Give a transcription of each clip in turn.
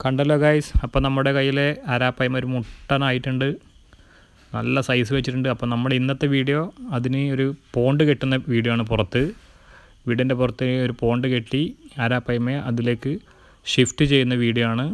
കണ്ടല്ലോ ഗൈസ് അപ്പോൾ നമ്മുടെ കയ്യിലെ അരാപ്പയ്മ ഒരു മുട്ടനായിട്ടുണ്ട് നല്ല സൈസ് വെച്ചിട്ടുണ്ട് അപ്പോൾ നമ്മുടെ ഇന്നത്തെ വീഡിയോ അതിന് ഒരു പോണ്ട് കെട്ടുന്ന വീഡിയോ ആണ് പുറത്ത് വീടിൻ്റെ പുറത്ത് ഒരു പോണ്ട് കെട്ടി അരാപ്പയ്മയെ അതിലേക്ക് ഷിഫ്റ്റ് ചെയ്യുന്ന വീഡിയോ ആണ്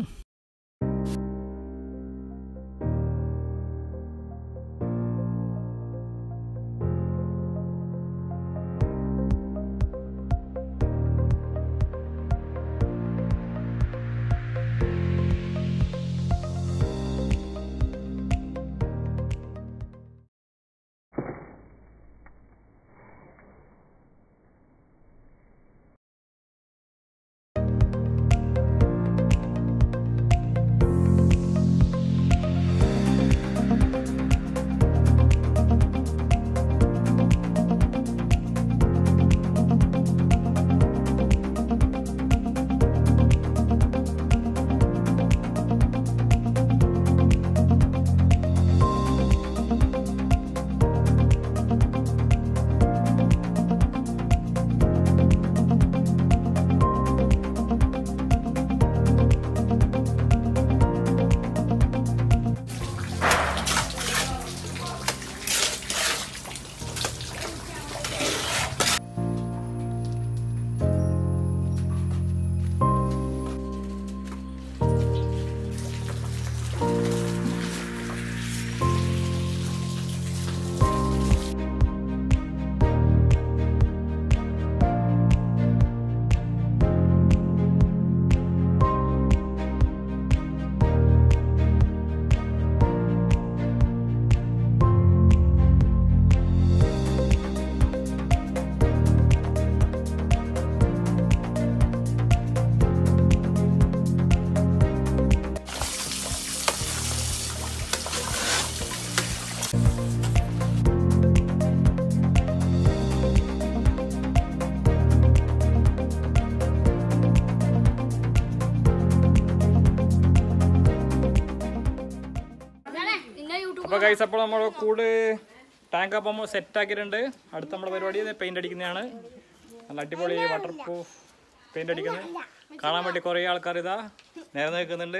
അപ്പോൾ ഗൈസ് അപ്പോൾ നമ്മൾ കൂട് ടാങ്ക് അപ്പം സെറ്റ് ആക്കിയിട്ടുണ്ട് അടുത്ത നമ്മുടെ പരിപാടി പെയിന്റ് അടിക്കുന്നതാണ് നല്ല അടിപൊളി വാട്ടർ പ്രൂഫ് പെയിന്റ് അടിക്കുന്നത് കാണാൻ വേണ്ടി കുറേ ആൾക്കാർ ഇതാ നേരെ നിൽക്കുന്നുണ്ട്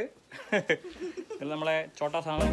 ഇത് നമ്മളെ ചോട്ടാസാണ്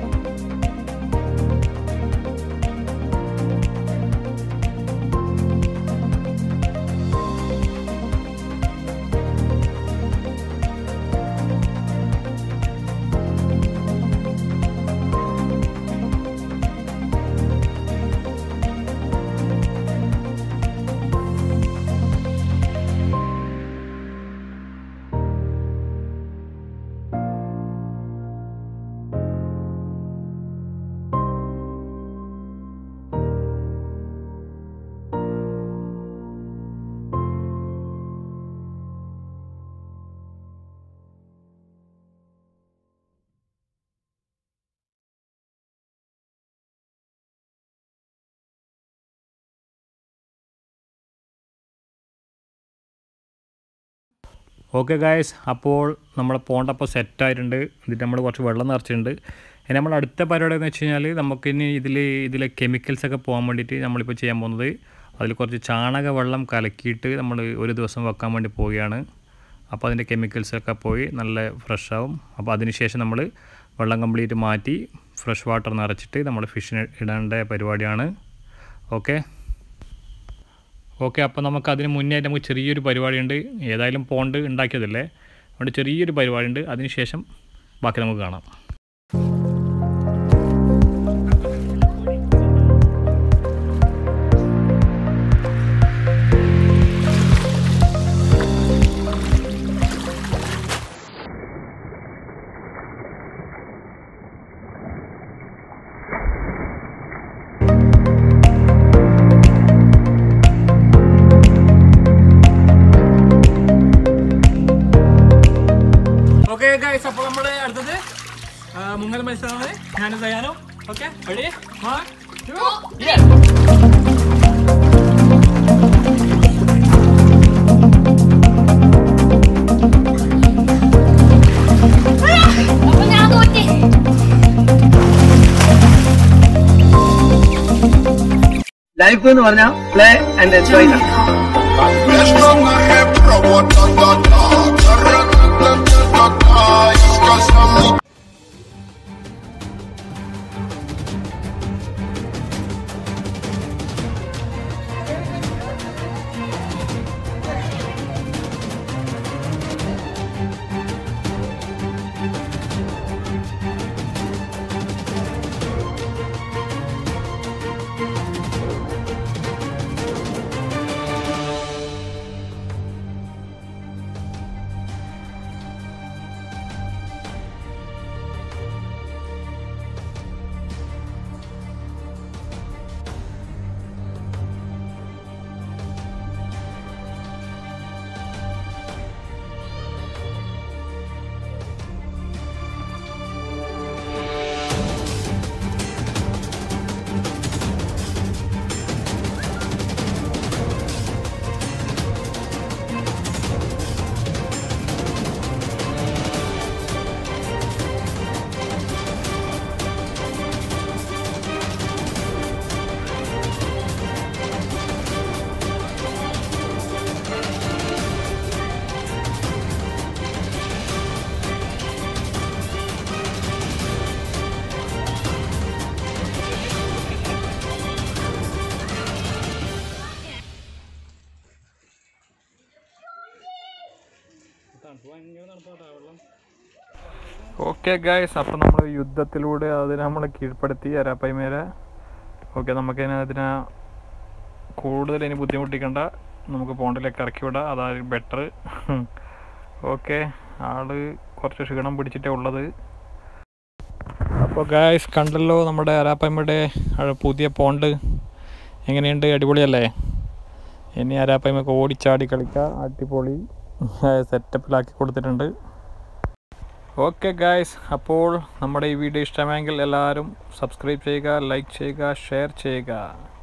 ഓക്കെ ഗായ്സ് അപ്പോൾ നമ്മളെ പോണ്ടപ്പോൾ സെറ്റായിട്ടുണ്ട് എന്നിട്ട് നമ്മൾ കുറച്ച് വെള്ളം നിറച്ചിട്ടുണ്ട് ഇനി നമ്മൾ അടുത്ത പരിപാടി എന്ന് വെച്ച് കഴിഞ്ഞാൽ നമുക്കിനി ഇതിൽ ഇതിലെ കെമിക്കൽസ് ഒക്കെ പോകാൻ വേണ്ടിയിട്ട് നമ്മളിപ്പോൾ ചെയ്യാൻ പോകുന്നത് അതിൽ കുറച്ച് ചാണക വെള്ളം കലക്കിയിട്ട് നമ്മൾ ഒരു ദിവസം വെക്കാൻ വേണ്ടി പോവുകയാണ് അപ്പോൾ അതിൻ്റെ കെമിക്കൽസൊക്കെ പോയി നല്ല ഫ്രഷ് ആവും അപ്പോൾ അതിന് ശേഷം നമ്മൾ വെള്ളം കംപ്ലീറ്റ് മാറ്റി ഫ്രഷ് വാട്ടർ നിറച്ചിട്ട് നമ്മൾ ഫിഷിന് ഇടേണ്ട പരിപാടിയാണ് ഓക്കെ ഓക്കെ അപ്പോൾ നമുക്ക് അതിന് മുന്നേ ആയിട്ട് നമുക്ക് ചെറിയൊരു പരിപാടിയുണ്ട് ഏതായാലും പോണ്ട് ഉണ്ടാക്കിയതല്ലേ അതുകൊണ്ട് ചെറിയൊരു പരിപാടിയുണ്ട് അതിന് ശേഷം ബാക്കി നമുക്ക് കാണാം ഓക്കെ ഗൈസ് അപ്പോൾ നമ്മൾ അടുത്തത് ആ, മുങ്ങൽ മത്സരമാണ് ഞാൻ തയ്യാറോ ഓക്കെ റെഡി വൺ ടു അപ്പൊ ഞാൻ തോറ്റി ലൈഫ് എന്ന് പറഞ്ഞാൽ play and enjoy Wiesz, mam na repro, ta ta ta, ta ta ta ta ta ta, okay guys അപ്പോൾ നമ്മൾ യുദ്ധത്തിലൂടെ അതിനെ നമ്മൾ കീഴ്പ്പെടുത്തി അരാപ്പൈമേരെ ഓക്കെ നമുക്കതിനെ അതിനെ കൂടുതൽ ഇനി ബുദ്ധിമുട്ടിക്കണ്ട നമുക്ക് പോണ്ടിലേക്ക് ഇറക്കി വിടാം അതാണ് ബെറ്റർ ഓക്കെ ആള് കുറച്ച് ക്ഷീണം പിടിച്ചിട്ടേ ഉള്ളത് അപ്പോൾ ഗായ്സ് കണ്ടല്ലോ നമ്മുടെ അരാപ്പമ്മയുടെ പുതിയ പോണ്ട് എങ്ങനെയുണ്ട് അടിപൊളിയല്ലേ ഇനി അരാപ്പമ്മക്ക് ഓടിച്ചാടി കളിക്കുക അടിപൊളി സെറ്റപ്പിലാക്കി കൊടുത്തിട്ടുണ്ട് ഓക്കെ ഗായ്സ് അപ്പോൾ നമ്മുടെ ഈ വീഡിയോ ഇഷ്ടമെങ്കിൽ എല്ലാവരും സബ്സ്ക്രൈബ് ചെയ്യുക ലൈക്ക് ചെയ്യുക ഷെയർ ചെയ്യുക